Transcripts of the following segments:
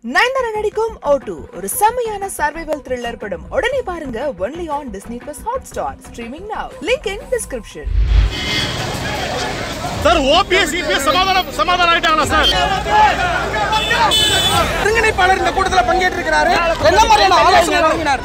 நயன்தாரா நடிக்கும் ஓட்டு ஒரு செம்மையான சர்வைவல் த்ரில்லர் படம் உடனே பாருங்க only on Disney plus Hotstar streaming now link in description sir OPS EPS சமாதானம் சமாதானம் ஆயிட்டாங்களா சார் ஒருங்கிணைப்பாளர் இந்த கூட்டத்தில் பங்கேற்றிருக்கிறாரு என்ன மாதிரியான ஆலோசனை வழங்கினார்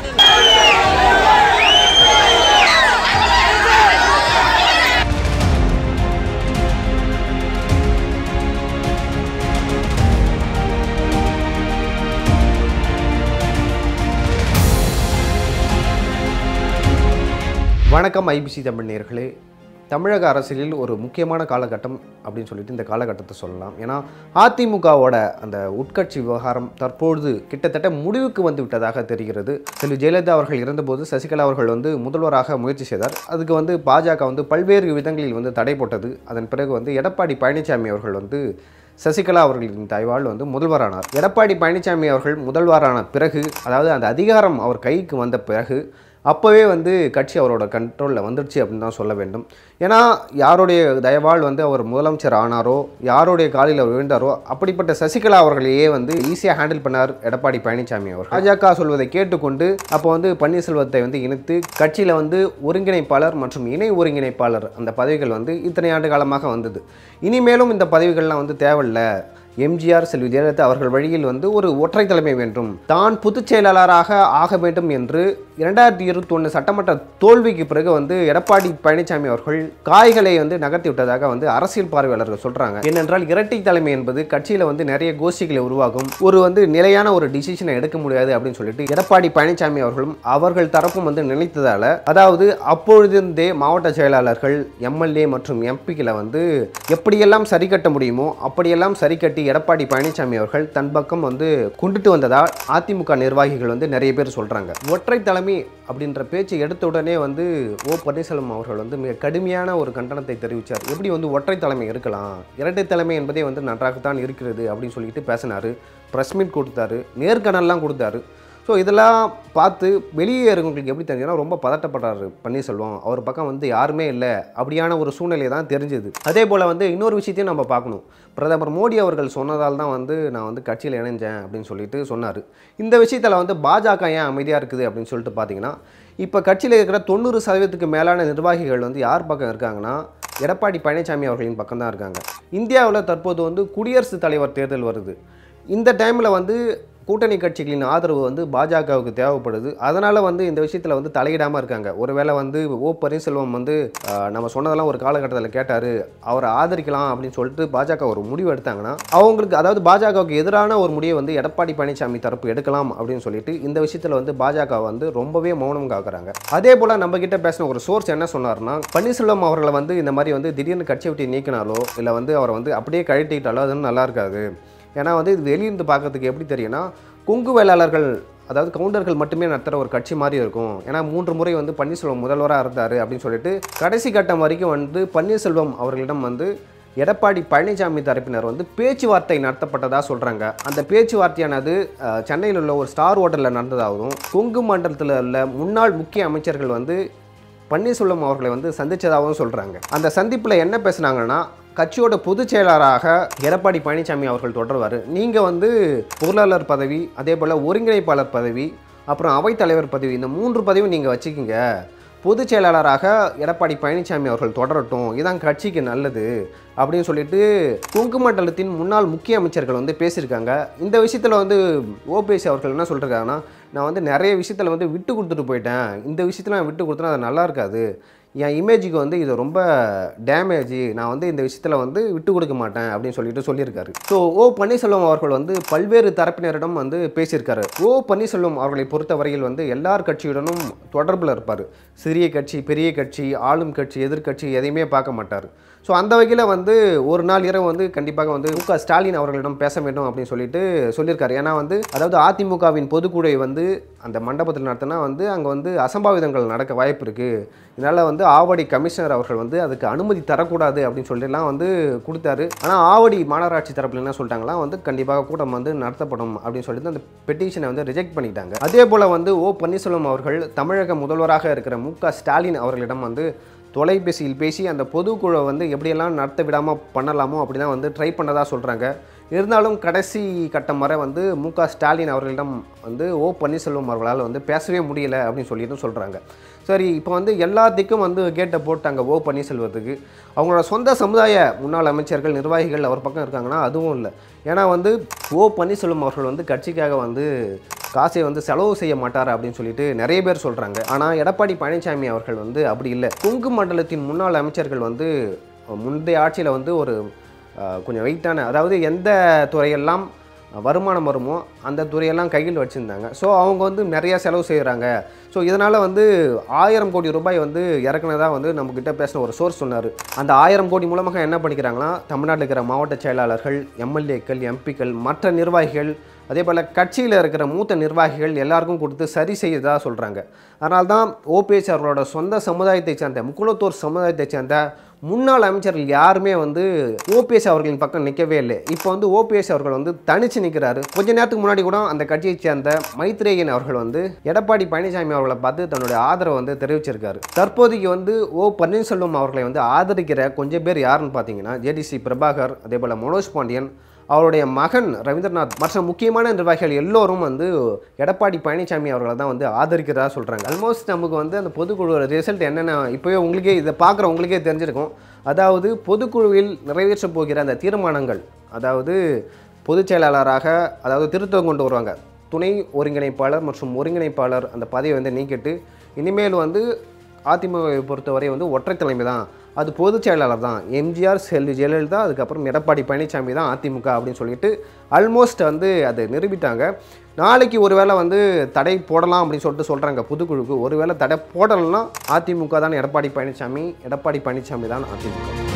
வணக்கம் ஐபிசி தமிழ் நேயர்களே தமிழக அரசியலில் ஒரு முக்கியமான காலகட்டம் அப்படின்னு சொல்லிட்டு இந்த காலகட்டத்தை சொல்லலாம் ஏன்னா அதிமுகவோட அந்த உட்கட்சி விவகாரம் தற்பொழுது கிட்டத்தட்ட முடிவுக்கு வந்து விட்டதாக தெரிகிறது செல்வி ஜெயலலிதா அவர்கள் இருந்தபோது சசிகலா அவர்கள் வந்து முதல்வராக முயற்சி செய்தார் அதுக்கு வந்து பாஜக வந்து பல்வேறு விதங்களில் வந்து தடை போட்டது அதன் பிறகு வந்து எடப்பாடி பழனிசாமி அவர்கள் வந்து சசிகலா அவர்களின் தாய்வாள் வந்து முதல்வரானார் எடப்பாடி பழனிசாமி அவர்கள் முதல்வரான பிறகு அதாவது அந்த அதிகாரம் அவர் கைக்கு வந்த பிறகு அப்போவே வந்து கட்சி அவரோட கண்ட்ரோலில் வந்துடுச்சு அப்படின்னு தான் சொல்ல வேண்டும் ஏன்னா யாருடைய தயவால் வந்து அவர் முதலமைச்சர் ஆனாரோ யாருடைய காலில் அவர் விழுந்தாரோ அப்படிப்பட்ட சசிகலா அவர்களையே வந்து ஈஸியாக ஹேண்டில் பண்ணார் எடப்பாடி பழனிசாமி அவர் பாஜக சொல்வதை கேட்டுக்கொண்டு அப்போ வந்து பன்னீர்செல்வத்தை வந்து இணைத்து கட்சியில் வந்து ஒருங்கிணைப்பாளர் மற்றும் இணை ஒருங்கிணைப்பாளர் அந்த பதவிகள் வந்து இத்தனை ஆண்டு காலமாக வந்தது இனிமேலும் இந்த பதவிகள்லாம் வந்து தேவையில்லை எம்ஜிஆர் செல்வி ஜெயலலிதா அவர்கள் வழியில் வந்து ஒரு ஒற்றை தலைமை வேண்டும் தான் பொதுச் செயலாளராக ஆக வேண்டும் என்று இரண்டாயிரத்தி இருபத்தி ஒன்று சட்டமன்ற தோல்விக்கு பிறகு வந்து எடப்பாடி பழனிசாமி அவர்கள் காய்களை வந்து நகர்த்தி விட்டதாக வந்து அரசியல் பார்வையாளர்கள் சொல்றாங்க ஏனென்றால் இரட்டை தலைமை என்பது கட்சியில் வந்து நிறைய கோஷ்டிகளை உருவாகும் ஒரு வந்து நிலையான ஒரு டிசிஷனை எடுக்க முடியாது அப்படின்னு சொல்லிட்டு எடப்பாடி பழனிசாமி அவர்களும் அவர்கள் தரப்பும் வந்து நினைத்ததால அதாவது அப்பொழுதிருந்தே மாவட்ட செயலாளர்கள் எம்எல்ஏ மற்றும் எம்பிக்களை வந்து எப்படியெல்லாம் சரி கட்ட முடியுமோ அப்படியெல்லாம் சரி கட்டி எடப்பாடி பழனிசாமி அவர்கள் தன் பக்கம் வந்து கொண்டுட்டு வந்ததால் அதிமுக நிர்வாகிகள் வந்து நிறைய பேர் சொல்றாங்க ஒற்றை தலைமை அப்படின்ற பேச்சு எடுத்த உடனே வந்து ஓ பன்னீர்செல்வம் அவர்கள் வந்து மிக கடுமையான ஒரு கண்டனத்தை தெரிவித்தார் எப்படி வந்து ஒற்றை தலைமை இருக்கலாம் இரட்டை தலைமை என்பதே வந்து நன்றாகத்தான் இருக்கிறது அப்படின்னு சொல்லிட்டு பேசினார் ப்ரெஸ் மீட் கொடுத்தாரு நேர்காணல்லாம் கொடுத்தாரு ஸோ இதெல்லாம் பார்த்து வெளியே இருக்கவங்களுக்கு எப்படி தெரிஞ்சுன்னா ரொம்ப பதட்டப்படுறாரு பன்னீர்செல்வம் அவர் பக்கம் வந்து யாருமே இல்லை அப்படியான ஒரு சூழ்நிலை தான் தெரிஞ்சது அதே போல் வந்து இன்னொரு விஷயத்தையும் நம்ம பார்க்கணும் பிரதமர் மோடி அவர்கள் சொன்னதால் தான் வந்து நான் வந்து கட்சியில் இணைஞ்சேன் அப்படின்னு சொல்லிட்டு சொன்னார் இந்த விஷயத்தில் வந்து பாஜக ஏன் அமைதியாக இருக்குது அப்படின்னு சொல்லிட்டு பார்த்தீங்கன்னா இப்போ கட்சியில் இருக்கிற தொண்ணூறு சதவீதத்துக்கு மேலான நிர்வாகிகள் வந்து யார் பக்கம் இருக்காங்கன்னா எடப்பாடி பழனிசாமி அவர்களின் பக்கம் தான் இருக்காங்க இந்தியாவில் தற்போது வந்து குடியரசுத் தலைவர் தேர்தல் வருது இந்த டைமில் வந்து கூட்டணி கட்சிகளின் ஆதரவு வந்து பாஜகவுக்கு தேவைப்படுது அதனால் வந்து இந்த விஷயத்தில் வந்து தலையிடாமல் இருக்காங்க ஒருவேளை வந்து ஓ பன்னீர்செல்வம் வந்து ஆஹ், நம்ம சொன்னதெல்லாம் ஒரு காலகட்டத்தில் கேட்டார் அவரை ஆதரிக்கலாம் அப்படின்னு சொல்லிட்டு பாஜக ஒரு முடிவு எடுத்தாங்கன்னா அவங்களுக்கு அதாவது பாஜகவுக்கு எதிரான ஒரு முடிவை வந்து எடப்பாடி பழனிசாமி தரப்பு எடுக்கலாம் அப்படின்னு சொல்லிட்டு இந்த விஷயத்தில் வந்து பாஜக வந்து ரொம்பவே மௌனம் காக்குறாங்க அதே போல் நம்ம கிட்ட பேசின ஒரு சோர்ஸ் என்ன சொன்னார்னா பன்னீர்செல்வம் அவர்களை வந்து இந்த மாதிரி வந்து திடீர்னு கட்சியை விட்டு நீக்கினாலோ இல்லை வந்து அவரை வந்து அப்படியே கழட்டிட்டாலோ அது நல்லா இருக்காது ஏன்னா வந்து இது வெளியிருந்து பார்க்கறதுக்கு எப்படி தெரியும்னா கொங்கு வேளாளர்கள் அதாவது கவுண்டர்கள் மட்டுமே நடத்துகிற ஒரு கட்சி மாதிரி இருக்கும் ஏன்னா மூன்று முறை வந்து பன்னீர்செல்வம் முதல்வராக இருந்தார் அப்படின்னு சொல்லிட்டு கடைசி கட்டம் வரைக்கும் வந்து பன்னீர்செல்வம் அவர்களிடம் வந்து எடப்பாடி பழனிசாமி தரப்பினர் வந்து பேச்சுவார்த்தை நடத்தப்பட்டதாக சொல்கிறாங்க அந்த பேச்சுவார்த்தையானது அஹ், சென்னையில் உள்ள ஒரு ஸ்டார் ஹோட்டலில் நடந்ததாகவும் கொங்கு மண்டலத்தில் உள்ள முன்னாள் முக்கிய அமைச்சர்கள் வந்து பன்னீர்செல்வம் அவர்களை வந்து சந்திச்சதாகவும் சொல்கிறாங்க அந்த சந்திப்பில் என்ன பேசுனாங்கன்னா கட்சியோட பொதுச் செயலாளராக எடப்பாடி பழனிசாமி அவர்கள் தொடர்வார் நீங்கள் வந்து பொருளாளர் பதவி அதே போல் ஒருங்கிணைப்பாளர் பதவி அப்புறம் அவைத்தலைவர் பதவி இந்த மூன்று பதவியும் நீங்கள் வச்சுக்கிங்க பொதுச் செயலாளராக எடப்பாடி பழனிசாமி அவர்கள் தொடரட்டும் இதான் கட்சிக்கு நல்லது அப்படின்னு சொல்லிட்டு கொங்கு மண்டலத்தின் முன்னாள் முக்கிய அமைச்சர்கள் வந்து பேசியிருக்காங்க இந்த விஷயத்தில் வந்து ஓபிஎஸ் அவர்கள் என்ன சொல்லிருக்காங்கன்னா நான் வந்து நிறைய விஷயத்தில் வந்து விட்டு கொடுத்துட்டு போயிட்டேன் இந்த விஷயத்தில் நான் விட்டு கொடுத்தனா அது நல்லா இருக்காது என் இமேஜுக்கு வந்து இது ரொம்ப டேமேஜ் நான் வந்து இந்த விஷயத்தில் வந்து விட்டு கொடுக்க மாட்டேன் அப்படின்னு சொல்லிட்டு சொல்லியிருக்காரு ஸோ ஓ பன்னீர்செல்வம் அவர்கள் வந்து பல்வேறு தரப்பினரிடம் வந்து பேசியிருக்காரு ஓ பன்னீர்செல்வம் அவர்களை பொறுத்தவரையில் வந்து எல்லார் கட்சியுடனும் தொடர்பில் இருப்பார் சிறிய கட்சி பெரிய கட்சி ஆளும் கட்சி எதிர்க்கட்சி எதையுமே பார்க்க மாட்டார் ஸோ அந்த வகையில் வந்து ஒரு நாள் இரவு வந்து கண்டிப்பாக வந்து மு க ஸ்டாலின் அவர்களிடம் பேச வேண்டும் அப்படின்னு சொல்லிட்டு சொல்லியிருக்காரு ஏன்னா வந்து அதாவது அதிமுகவின் பொதுக்குழுவை வந்து அந்த மண்டபத்தில் நடத்தினா வந்து அங்கே வந்து அசம்பாவிதங்கள் நடக்க வாய்ப்பு இருக்குது இதனால் வந்து ஆவடி கமிஷனர் அவர்கள் வந்து அதுக்கு அனுமதி தரக்கூடாது அப்படின்னு சொல்லிட்டுலாம் வந்து கொடுத்தாரு ஆனால் ஆவடி மாநகராட்சி தரப்பில் என்ன சொல்லிட்டாங்களா வந்து கண்டிப்பாக கூட்டம் வந்து நடத்தப்படும் அப்படின்னு சொல்லிட்டு அந்த பெட்டிஷனை வந்து ரிஜெக்ட் பண்ணிட்டாங்க அதே போல் வந்து ஓ பன்னீர்செல்வம் அவர்கள் தமிழக முதல்வராக இருக்கிற மு க ஸ்டாலின் அவர்களிடம் வந்து தொலைபேசியில் பேசி அந்த பொதுக்குழுவை வந்து எப்படியெல்லாம் நடத்த விடாமல் பண்ணலாமோ அப்படிலாம் வந்து ட்ரை பண்ணதாக சொல்கிறாங்க இருந்தாலும் கடைசி கட்டம் வரை வந்து மு க ஸ்டாலின் அவர்களிடம் வந்து ஓ பன்னீர்செல்வம் அவர்களால் வந்து பேசவே முடியல அப்படின்னு சொல்லிட்டு சொல்கிறாங்க சரி இப்போ வந்து எல்லாத்துக்கும் வந்து கேட்டை போட்டாங்க ஓ பன்னீர்செல்வத்துக்கு அவங்களோட சொந்த சமுதாய முன்னாள் அமைச்சர்கள் நிர்வாகிகள் அவர் பக்கம் இருக்காங்கன்னா அதுவும் இல்லை ஏன்னா வந்து ஓ பன்னீர்செல்வம் அவர்கள் வந்து கட்சிக்காக வந்து காசை வந்து செலவு செய்ய மாட்டார் அப்படின்னு சொல்லிட்டு நிறைய பேர் சொல்கிறாங்க ஆனால் எடப்பாடி பழனிசாமி அவர்கள் வந்து அப்படி இல்லை கொங்கு மண்டலத்தின் முன்னாள் அமைச்சர்கள் வந்து முந்தைய ஆட்சியில் வந்து ஒரு அஹ், கொஞ்சம் வெயிட்டான அதாவது எந்த துறையெல்லாம் வருமானம் வருமோ அந்த துறையெல்லாம் கையில் வச்சுருந்தாங்க ஸோ அவங்க வந்து நிறையா செலவு செய்கிறாங்க ஸோ இதனால் வந்து ஆயிரம் கோடி ரூபாய் வந்து இறக்குனதா வந்து நம்மக்கிட்ட பேசின ஒரு சோர்ஸ் சொன்னார் அந்த ஆயிரம் கோடி மூலமாக என்ன பண்ணிக்கிறாங்கன்னா தமிழ்நாட்டில் இருக்கிற மாவட்ட செயலாளர்கள் எம்எல்ஏக்கள் எம்பிக்கள் மற்ற நிர்வாகிகள் அதே போல் கட்சியில் இருக்கிற மூத்த நிர்வாகிகள் எல்லாருக்கும் கொடுத்து சரி செய்யதா சொல்கிறாங்க அதனால தான் ஓபிஎஸ் அவர்களோட சொந்த சமுதாயத்தை சேர்ந்த முக்குளத்தூர் சமுதாயத்தை சேர்ந்த முன்னாள் அமைச்சர்கள் யாருமே வந்து ஓபிஎஸ் அவர்களின் பக்கம் நிற்கவே இல்லை இப்போ வந்து ஓபிஎஸ் அவர்கள் வந்து தனிச்சு நிற்கிறாரு கொஞ்ச நேரத்துக்கு முன்னாடி கூட அந்த கட்சியை சேர்ந்த மைத்ரேயன் அவர்கள் வந்து எடப்பாடி பழனிசாமி அவர்களை பார்த்து தன்னுடைய ஆதரவை வந்து தெரிவிச்சிருக்காரு தற்போதைக்கு வந்து ஓ பன்னீர்செல்வம் அவர்களை வந்து ஆதரிக்கிற கொஞ்சம் பேர் யாருன்னு பார்த்தீங்கன்னா ஜேடிசி பிரபாகர் அதே போல் மனோஜ் பாண்டியன் அவருடைய மகன் ரவீந்திரநாத் மற்ற முக்கியமான நிர்வாகிகள் எல்லோரும் வந்து எடப்பாடி பழனிசாமி அவர்களை தான் வந்து ஆதரிக்கிறதா சொல்கிறாங்க ஆல்மோஸ்ட் நமக்கு வந்து அந்த பொதுக்குழு ரிசல்ட் என்னென்ன இப்போவே உங்களுக்கே இதை பார்க்குற உங்களுக்கே தெரிஞ்சிருக்கும் அதாவது பொதுக்குழுவில் நிறைவேற்ற போகிற அந்த தீர்மானங்கள் அதாவது பொதுச் செயலாளராக அதாவது திருத்தம் கொண்டு வருவாங்க துணை ஒருங்கிணைப்பாளர் மற்றும் ஒருங்கிணைப்பாளர் அந்த பதவியை வந்து நீக்கிட்டு இனிமேல் வந்து அதிமுகவை பொறுத்தவரை வந்து ஒற்றை தலைமை தான் அது பொதுச் செயலாளர் தான் எம்ஜிஆர் செல்வி ஜெயலலிதா அதுக்கப்புறம் எடப்பாடி பழனிசாமி தான் அதிமுக அப்படின்னு சொல்லிட்டு ஆல்மோஸ்ட் வந்து அதை நிரூபித்தாங்க நாளைக்கு ஒருவேளை வந்து தடை போடலாம் அப்படின்னு சொல்லிட்டு சொல்கிறாங்க புதுக்குழுக்கு ஒருவேளை தடை போடலைன்னா அதிமுக தான் எடப்பாடி பழனிசாமி எடப்பாடி பழனிசாமி தான் அதிமுக